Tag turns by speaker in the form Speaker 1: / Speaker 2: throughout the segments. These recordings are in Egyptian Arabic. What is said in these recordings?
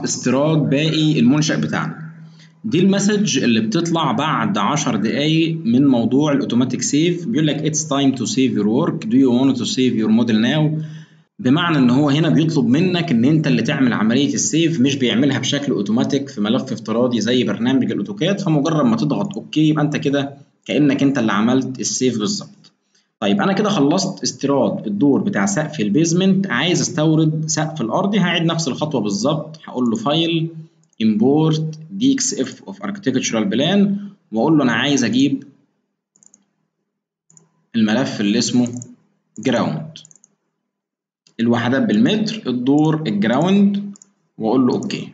Speaker 1: استيراد باقي المنشأ بتاعنا دي المسج اللي بتطلع بعد 10 دقايق من موضوع الاوتوماتيك سيف بيقول لك it's time to save your work do you want to save your model now بمعنى ان هو هنا بيطلب منك ان انت اللي تعمل عمليه السيف مش بيعملها بشكل اوتوماتيك في ملف افتراضي زي برنامج الاوتوكاد فمجرد ما تضغط اوكي يبقى انت كده كانك انت اللي عملت السيف بالظبط طيب انا كده خلصت استيراد الدور بتاع سقف البيزمنت عايز استورد سقف الارضي هعيد نفس الخطوه بالظبط هقول له فايل import dxf of architectural plan واقول له انا عايز اجيب الملف اللي اسمه جراوند الوحدات بالمتر الدور الجراوند واقول له اوكي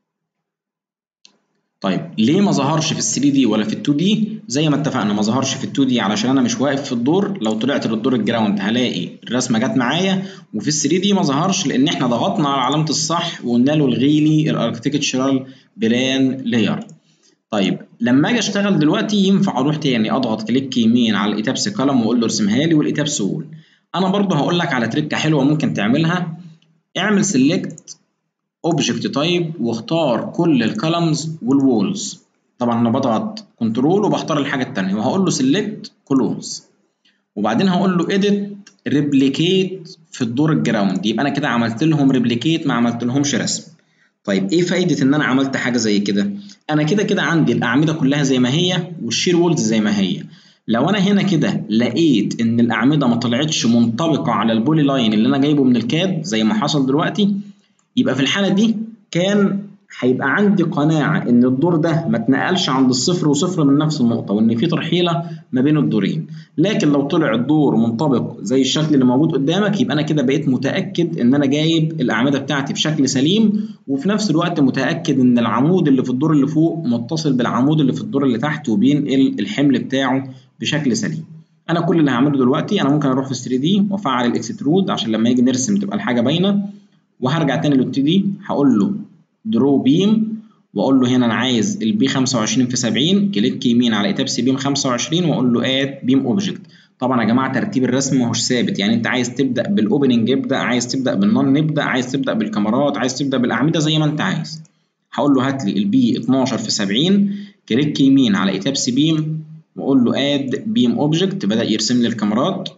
Speaker 1: طيب ليه ما ظهرش في ال 3 دي ولا في ال 2 دي زي ما اتفقنا ما ظهرش في ال 2 دي علشان انا مش واقف في الدور لو طلعت للدور الجراوند هلاقي الرسمه جت معايا وفي ال 3 دي ما ظهرش لان احنا ضغطنا على علامه الصح وقلنا له الغي لي الاركتكتشرال بلان لاير طيب لما اجي اشتغل دلوقتي ينفع اروح تاني اضغط كليك يمين على الايتابس كولم واقول له ارسمها لي والايتابس وول انا برضه هقول لك على تريكه حلوه ممكن تعملها اعمل سيلكت اوبجكت تايب واختار كل الكولمز والوولز طبعا انا بضغط كنترول وبختار الحاجه الثانيه وهقول له سيلكت كلوز وبعدين هقول له اديت ريبليكيت في الدور الجراوند يبقى انا كده عملت لهم ريبليكيت ما عملت لهمش رسم طيب ايه فايده ان انا عملت حاجه زي كده انا كده كده عندي الاعمده كلها زي ما هي والشير وولز زي ما هي لو انا هنا كده لقيت ان الاعمده ما طلعتش منطبقه على البولي لاين اللي انا جايبه من الكاد زي ما حصل دلوقتي يبقى في الحاله دي كان هيبقى عندي قناعه ان الدور ده ما اتنقلش عند الصفر وصفر من نفس النقطه وان في ترحيله ما بين الدورين لكن لو طلع الدور منطبق زي الشكل اللي موجود قدامك يبقى انا كده بقيت متاكد ان انا جايب الاعمده بتاعتي بشكل سليم وفي نفس الوقت متاكد ان العمود اللي في الدور اللي فوق متصل بالعمود اللي في الدور اللي تحت وبينقل الحمل بتاعه بشكل سليم انا كل اللي هعمله دلوقتي انا ممكن اروح في 3 دي وافعل الاكسترود عشان لما يجي نرسم تبقى الحاجه باينه وهرجع تاني لل 2 دي هقول له درو بيم واقول له هنا انا عايز البي 25 في 70 كليك يمين على ايتابس بيم 25 واقول له اد بيم اوبجكت طبعا يا جماعه ترتيب الرسم ماهوش ثابت يعني انت عايز تبدا بالاوبننج ابدا عايز تبدا بالنون نبدا عايز تبدا بالكاميرات عايز تبدا بالاعمده زي ما انت عايز هقول له هات لي البي 12 في 70 كليك يمين على ايتابس بيم واقول له اد بيم اوبجكت بدا يرسم لي الكاميرات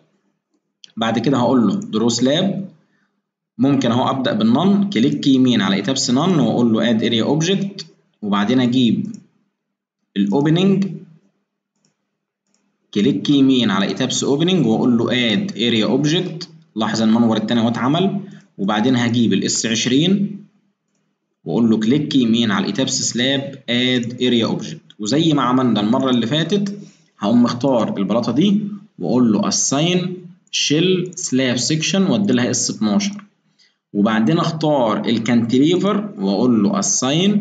Speaker 1: بعد كده هقول له درو سلاب ممكن اهو ابدا بالنون كليك يمين على ايتابس نون واقول له اد اريا اوبجكت وبعدين اجيب الاوبننج كليك يمين على ايتابس اوبننج واقول له اد اريا اوبجكت لاحظ المنور التاني اهو اتعمل وبعدين هجيب الاس 20 واقول له كليك يمين على الايتابس سلاب اد اريا اوبجكت وزي ما عملنا المره اللي فاتت هقوم مختار البلاطه دي واقول له assign shell slab section وادي لها اس 12 وبعدين اختار الكانتليفر واقول له assign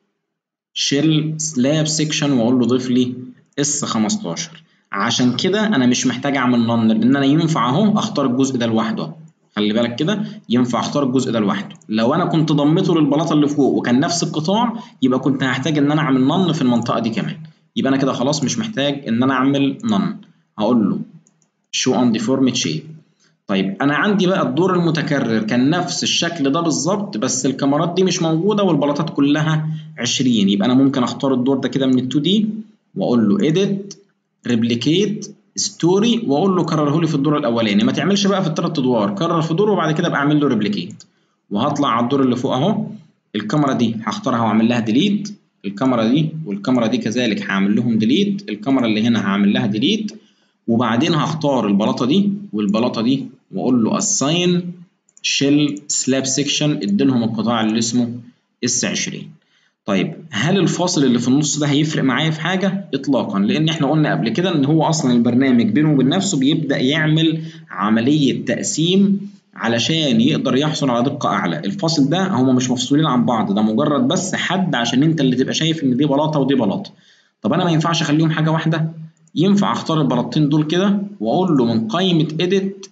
Speaker 1: shell slab section واقول له ضيف لي اس 15 عشان كده انا مش محتاج اعمل نون لان انا ينفع اهو اختار الجزء ده لوحده خلي بالك كده ينفع اختار الجزء ده لوحده لو انا كنت ضميته للبلاطه اللي فوق وكان نفس القطاع يبقى كنت هحتاج ان انا اعمل نون في المنطقه دي كمان يبقى انا كده خلاص مش محتاج ان انا اعمل نون هقول له show on deformed shape طيب انا عندي بقى الدور المتكرر كان نفس الشكل ده بالظبط بس الكاميرات دي مش موجوده والبلاطات كلها 20 يبقى انا ممكن اختار الدور ده كده من ال 2 دي واقول له edit replicate ستوري واقول له كرره لي في الدور الاولاني ما تعملش بقى في الثلاث ادوار كرر في دور وبعد كده ابقى اعمل له ريبليكيت وهطلع على الدور اللي فوق اهو الكاميرا دي هختارها واعمل لها ديليت الكاميرا دي والكاميرا دي كذلك هعمل لهم ديليت الكاميرا اللي هنا هعمل لها ديليت وبعدين هختار البلاطه دي والبلاطه دي واقول له assign shell slab section اديلهم القطاع اللي اسمه اس 20 طيب هل الفاصل اللي في النص ده هيفرق معايا في حاجه اطلاقا لان احنا قلنا قبل كده ان هو اصلا البرنامج بينه وبين نفسه بيبدا يعمل عمليه تقسيم علشان يقدر يحصل على دقه اعلى الفاصل ده هما مش مفصولين عن بعض ده مجرد بس حد عشان انت اللي تبقى شايف ان دي بلاطه ودي بلاطه طب انا ما ينفعش اخليهم حاجه واحده ينفع اختار البلاطتين دول كده واقول له من قائمه edit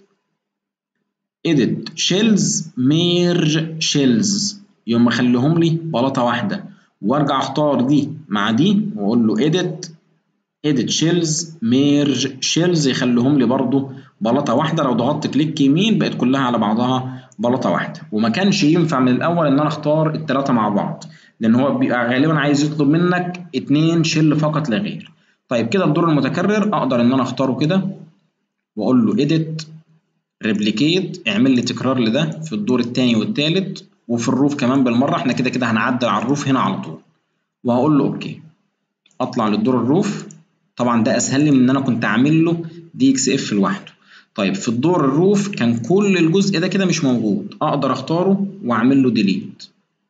Speaker 1: edit shells merge shells يوم اخليهم لي بلاطه واحده وارجع اختار دي مع دي واقول له edit edit shells merge shells يخليهم لي برضو بلاطه واحده لو ضغطت كليك يمين بقت كلها على بعضها بلاطه واحده وما كانش ينفع من الاول ان انا اختار الثلاثه مع بعض لان هو بيبقى غالبا عايز يطلب منك اتنين شل فقط لا غير طيب كده الدور المتكرر اقدر ان انا اختاره كده واقول له edit replicate اعمل لي تكرار لده في الدور الثاني والثالث وفي الروف كمان بالمره احنا كده كده هنعدل على الروف هنا على طول وهقول له اوكي اطلع للدور الروف طبعا ده اسهل لي من ان انا كنت عامل له دي اكس اف لوحده طيب في الدور الروف كان كل الجزء ده كده مش موجود اقدر اختاره واعمل له ديليت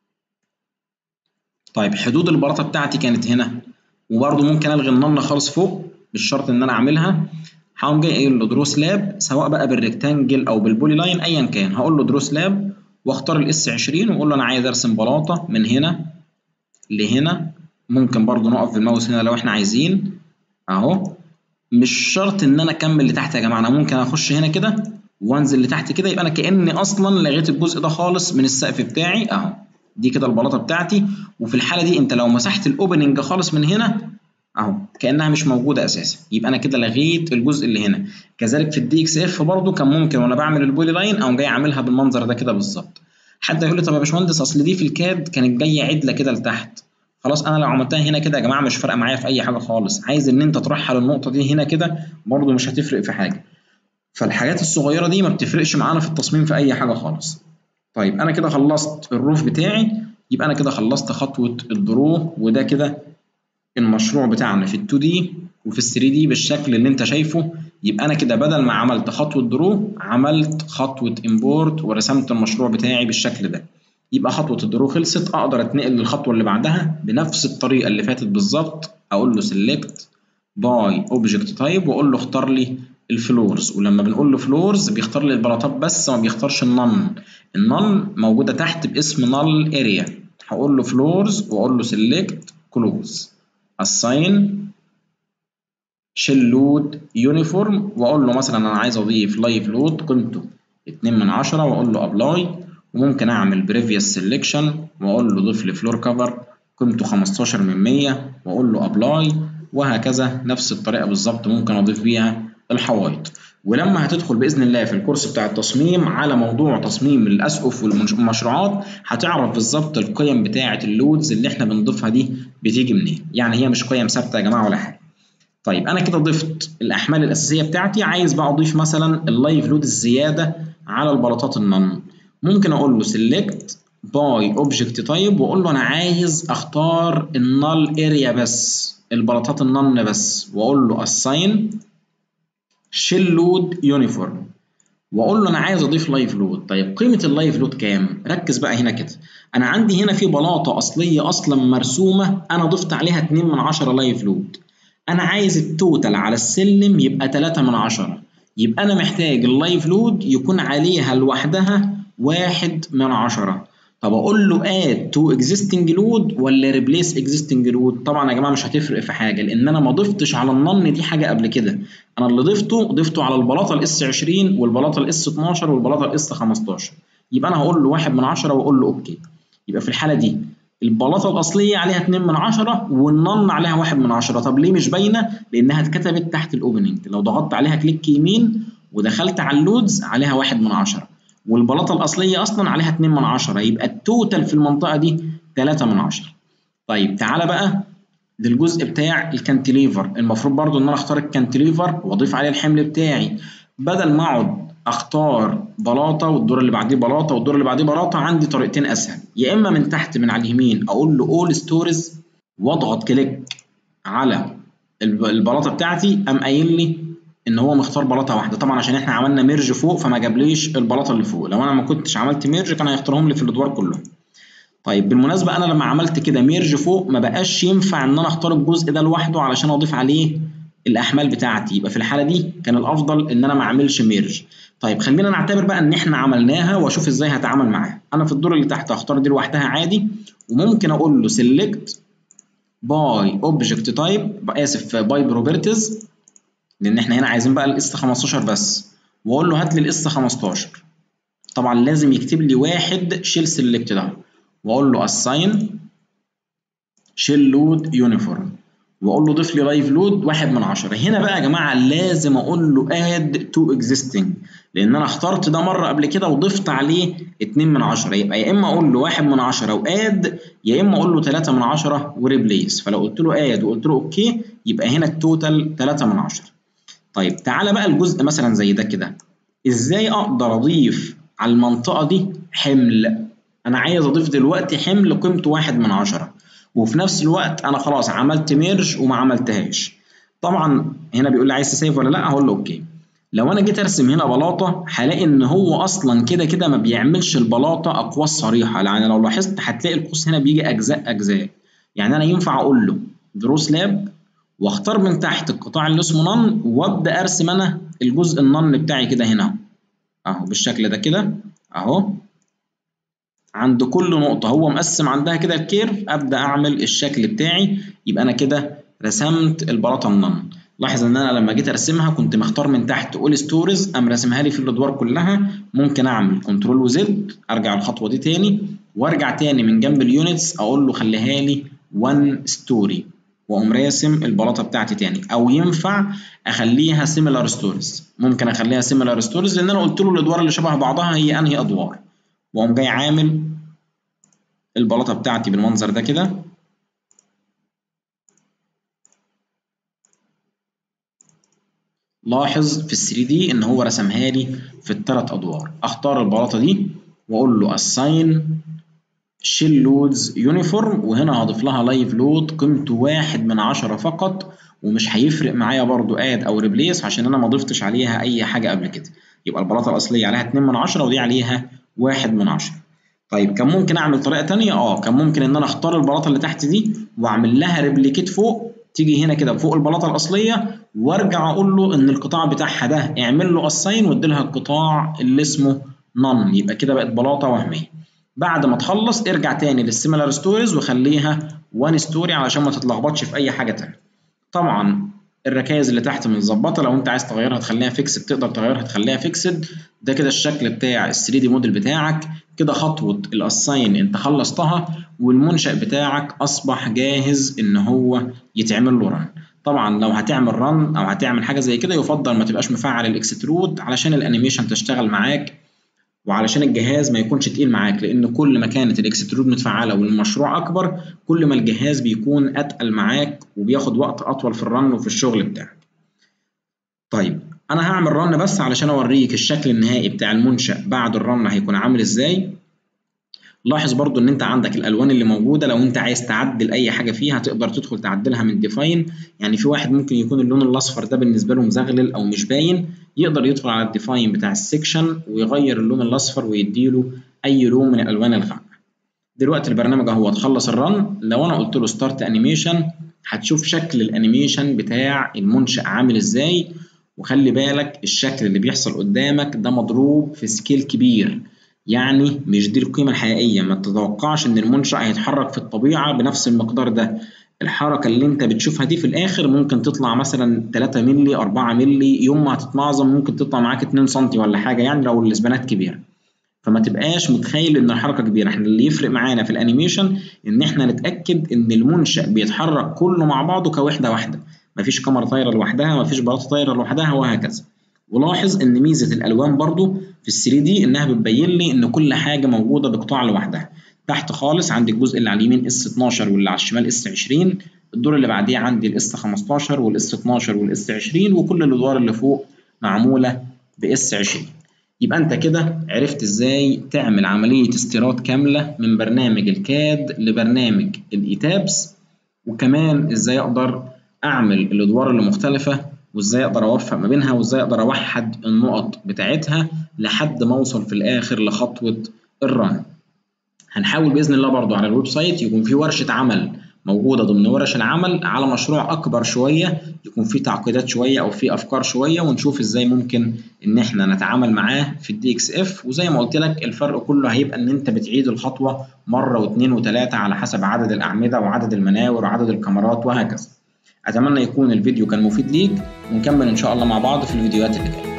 Speaker 1: طيب حدود البلاطه بتاعتي كانت هنا وبرده ممكن الغي النن خالص فوق مش شرط ان انا اعملها هقوم جاي قايل له درو سلاب سواء بقى بالريكتانجل او بالبولي لاين ايا كان هقول له درو سلاب واختار الاس 20 واقول له انا عايز ارسم بلاطه من هنا لهنا ممكن برضو نقف بالماوس هنا لو احنا عايزين اهو مش شرط ان انا اكمل لتحت يا جماعه انا ممكن اخش هنا كده وانزل لتحت كده يبقى انا كاني اصلا لغيت الجزء ده خالص من السقف بتاعي اهو دي كده البلاطه بتاعتي وفي الحاله دي انت لو مسحت الاوبننج خالص من هنا اهو كانها مش موجوده اساسا يبقى انا كده لغيت الجزء اللي هنا كذلك في الدي اكس اف برضو كان ممكن وانا بعمل البولي لاين اقوم جاي عاملها بالمنظر ده كده بالظبط حد يقول لي طب يا باشمهندس اصل دي في الكاد كانت جايه عدله كده لتحت خلاص انا لو عملتها هنا كده يا جماعه مش فارقه معايا في اي حاجه خالص عايز ان انت ترحل النقطه دي هنا كده برضو مش هتفرق في حاجه فالحاجات الصغيره دي ما بتفرقش معانا في التصميم في اي حاجه خالص طيب انا كده خلصت الروف بتاعي يبقى انا كده خلصت خطوه الدرو وده كده المشروع بتاعنا في ال 2 دي وفي ال 3 دي بالشكل اللي انت شايفه يبقى انا كده بدل ما عملت خطوه درو عملت خطوه امبورت ورسمت المشروع بتاعي بالشكل ده يبقى خطوه الدرو خلصت اقدر اتنقل للخطوه اللي بعدها بنفس الطريقه اللي فاتت بالظبط اقول له سيلكت باي اوبجكت تايب واقول له اختار لي الفلورز ولما بنقول له فلورز بيختار لي البلاطات بس ما بيختارش النن النن موجوده تحت باسم نال اريا هقول له فلورز واقول له سيلكت كلوز assign shell load uniform واقول له مثلا انا عايز اضيف لايف لود قيمته 2 من 10 واقول له ابلاي وممكن اعمل previous selection واقول له ضيف لي فلور كفر قيمته 15 من 100 واقول له ابلاي وهكذا نفس الطريقه بالظبط ممكن اضيف بيها الحوايط ولما هتدخل باذن الله في الكورس بتاع التصميم على موضوع تصميم الاسقف والمشروعات هتعرف بالظبط القيم بتاعه اللودز اللي احنا بنضيفها دي بتيجي منين يعني هي مش قيم ثابته يا جماعه ولا حاجه طيب انا كده ضفت الاحمال الاساسيه بتاعتي عايز بقى اضيف مثلا اللايف لود الزياده على البلاطات النن ممكن اقول له سيلكت باي اوبجكت تايب واقول له انا عايز اختار النال اريا بس البلاطات النن بس واقول له assign shell load uniform واقول له انا عايز اضيف لايف لود طيب قيمه اللايف لود كام ركز بقى هنا كده انا عندي هنا في بلاطه اصليه اصلا مرسومه انا ضفت عليها 2 من 10 لايف لود انا عايز التوتال على السلم يبقى 3 من 10 يبقى انا محتاج اللايف لود يكون عليها لوحدها 1 من 10 طب اقول له اد تو اكزيستنج لود ولا ريبليس اكزيستنج لود طبعا يا جماعه مش هتفرق في حاجه لان انا ما ضفتش على النن دي حاجه قبل كده انا اللي ضفته ضفته على البلاطه الاس 20 والبلاطه الاس 12 والبلاطه الاس 15 يبقى انا هقول له 1 من 10 واقول له اوكي يبقى في الحاله دي البلاطه الاصليه عليها 2 من 10 والنن عليها 1 من 10 طب ليه مش باينه لانها اتكتبت تحت الاوبننج لو ضغطت عليها كليك يمين ودخلت على اللودز عليها 1 من 10 والبلاطه الاصليه اصلا عليها 2 من 10 يبقى التوتال في المنطقه دي 3 من 10 طيب تعالى بقى للجزء بتاع الكانتليفر المفروض برضو ان انا اختار الكانتليفر واضيف عليه الحمل بتاعي بدل ما اقعد اختار بلاطه والدور اللي بعديه بلاطه والدور اللي بعديه بلاطه عندي طريقتين اسهل يا اما من تحت من على اليمين اقول له اول ستوريز واضغط كليك على البلاطه بتاعتي قام قايل لي ان هو مختار بلاطه واحده طبعا عشان احنا عملنا ميرج فوق فما جابليش البلاطه اللي فوق لو انا ما كنتش عملت ميرج كان هيختارهم لي في الادوار كلهم طيب بالمناسبه انا لما عملت كده ميرج فوق ما بقاش ينفع ان انا اختار الجزء ده لوحده علشان اضيف عليه الاحمال بتاعتي يبقى في الحاله دي كان الافضل ان انا ما اعملش ميرج طيب خلينا نعتبر بقى ان احنا عملناها واشوف ازاي هتعامل معاها انا في الدور اللي تحت هختار دي لوحدها عادي وممكن اقول له سيلكت باي اوبجكت تايب اسف باي بروبرتيز لان احنا هنا عايزين بقى الاس 15 بس واقول له هات لي الاس 15 طبعا لازم يكتب لي واحد شيل سيلكت ده واقول له assign shell load uniform واقول له ضيف لي لايف لود واحد من عشرة هنا بقى يا جماعه لازم اقول له اد تو اكزيستنج لان انا اخترت ده مره قبل كده وضفت عليه 2 من عشرة يبقى يا اما اقول له واحد من عشرة واد يا اما اقول له 3 من عشرة وريبليس فلو قلت له اد وقلت له اوكي يبقى هنا التوتال 3 من عشرة طيب تعالى بقى الجزء مثلا زي ده كده ازاي اقدر اضيف على المنطقه دي حمل انا عايز اضيف دلوقتي حمل قيمته واحد من عشرة وفي نفس الوقت انا خلاص عملت ميرج وما عملتهاش طبعا هنا بيقول لي عايز تسيف ولا لا هقول له اوكي لو انا جيت ارسم هنا بلاطه هلاقي ان هو اصلا كده كده ما بيعملش البلاطه اقواس صريحه يعني لو لاحظت هتلاقي القوس هنا بيجي اجزاء اجزاء يعني انا ينفع اقول له درو سلاب واختار من تحت القطاع اللي اسمه نن وابدا ارسم انا الجزء النن بتاعي كده هنا اهو بالشكل ده كده اهو عند كل نقطة هو مقسم عندها كده الكيرف أبدأ أعمل الشكل بتاعي يبقى أنا كده رسمت البلاطة النن لاحظ إن أنا لما جيت أرسمها كنت مختار من تحت أول ستوريز قام راسمها لي في الأدوار كلها ممكن أعمل كنترول وزد أرجع الخطوة دي تاني وأرجع تاني من جنب اليونتس أقول له خليها لي 1 ستوري واقوم راسم البلاطه بتاعتي تاني او ينفع اخليها سيميلار ستوريز ممكن اخليها سيميلار ستوريز لان انا قلت له الادوار اللي شبه بعضها هي انهي ادوار واقوم جاي عامل البلاطه بتاعتي بالمنظر ده كده لاحظ في ال 3 دي ان هو رسمها لي في الثلاث ادوار اختار البلاطه دي واقول له assign شيل لودز يونيفورم وهنا هضيف لها لايف لود قيمته واحد من عشرة فقط ومش هيفرق معايا برضو اد او ريبليس عشان انا ما ضفتش عليها اي حاجه قبل كده يبقى البلاطه الاصليه عليها 2 من عشرة ودي عليها واحد من عشرة طيب كان ممكن اعمل طريقه تانية اه كان ممكن ان انا اختار البلاطه اللي تحت دي واعمل لها ريبليكيت فوق تيجي هنا كده فوق البلاطه الاصليه وارجع اقول له ان القطاع بتاعها ده اعمل له اساين وادي لها القطاع اللي اسمه نون يبقى كده بقت بلاطه وهميه بعد ما تخلص ارجع تاني للسيميلار ستوريز وخليها وان ستوري علشان ما تتلخبطش في اي حاجه تانية طبعا الركائز اللي تحت متظبطه لو انت عايز تغيرها تخليها فيكسد تقدر تغيرها تخليها فيكسد ده كده الشكل بتاع ال 3 دي موديل بتاعك كده خطوه الاساين انت خلصتها والمنشأ بتاعك اصبح جاهز ان هو يتعمل له رن طبعا لو هتعمل رن او هتعمل حاجه زي كده يفضل ما تبقاش مفعل الاكسترود علشان الانيميشن تشتغل معاك وعلشان الجهاز ما يكونش تقيل معاك لان كل ما كانت الاكسترود متفعله والمشروع اكبر كل ما الجهاز بيكون اتقل معاك وبياخد وقت اطول في الرن وفي الشغل بتاعك طيب انا هعمل رن بس علشان اوريك الشكل النهائي بتاع المنشأ بعد الرن هيكون عامل ازاي لاحظ برضو ان انت عندك الالوان اللي موجوده لو انت عايز تعدل اي حاجه فيها تقدر تدخل تعدلها من ديفاين يعني في واحد ممكن يكون اللون الاصفر ده بالنسبه له مزغلل او مش باين يقدر يدخل على الديفاين بتاع السكشن ويغير اللون الاصفر ويديله اي لون من الالوان الغامقه دلوقتي البرنامج اهو تخلص الرن لو انا قلت له ستارت انيميشن هتشوف شكل الانيميشن بتاع المنشأ عامل ازاي وخلي بالك الشكل اللي بيحصل قدامك ده مضروب في سكيل كبير يعني مش دي القيمة الحقيقية ما تتوقعش إن المنشأ هيتحرك في الطبيعة بنفس المقدار ده الحركة اللي أنت بتشوفها دي في الآخر ممكن تطلع مثلا 3 مللي 4 مللي يوم ما هتتنظم ممكن تطلع معاك 2 سم ولا حاجة يعني لو الإسبانات كبيرة فما تبقاش متخيل ان الحركه كبيره احنا اللي يفرق معانا في الانيميشن ان احنا نتاكد ان المنشا بيتحرك كله مع بعضه كوحده واحده مفيش كاميرا طايره لوحدها مفيش بلاطه طايره لوحدها وهكذا ولاحظ ان ميزه الالوان برضو في ال 3 دي انها بتبين لي ان كل حاجه موجوده بقطاع لوحدها تحت خالص عندي الجزء اللي على اليمين اس 12 واللي على الشمال اس 20 الدور اللي بعديه عندي الاس 15 والاس 12 والاس 20 وكل الادوار اللي فوق معموله باس 20 يبقى انت كده عرفت ازاي تعمل عمليه استيراد كامله من برنامج الكاد لبرنامج الايتابس وكمان ازاي اقدر اعمل الادوار اللي مختلفه وازاي اقدر اوفق ما بينها وازاي اقدر اوحد النقط بتاعتها لحد ما اوصل في الاخر لخطوه الرن هنحاول باذن الله برضو على الويب سايت يكون في ورشه عمل موجوده ضمن ورش العمل على مشروع اكبر شويه يكون فيه تعقيدات شويه او فيه افكار شويه ونشوف ازاي ممكن ان احنا نتعامل معاه في الدي اكس اف وزي ما قلت لك الفرق كله هيبقى ان انت بتعيد الخطوه مره واثنين وثلاثه على حسب عدد الاعمده وعدد المناور وعدد الكاميرات وهكذا اتمنى يكون الفيديو كان مفيد ليك ونكمل ان شاء الله مع بعض في الفيديوهات اللي جايه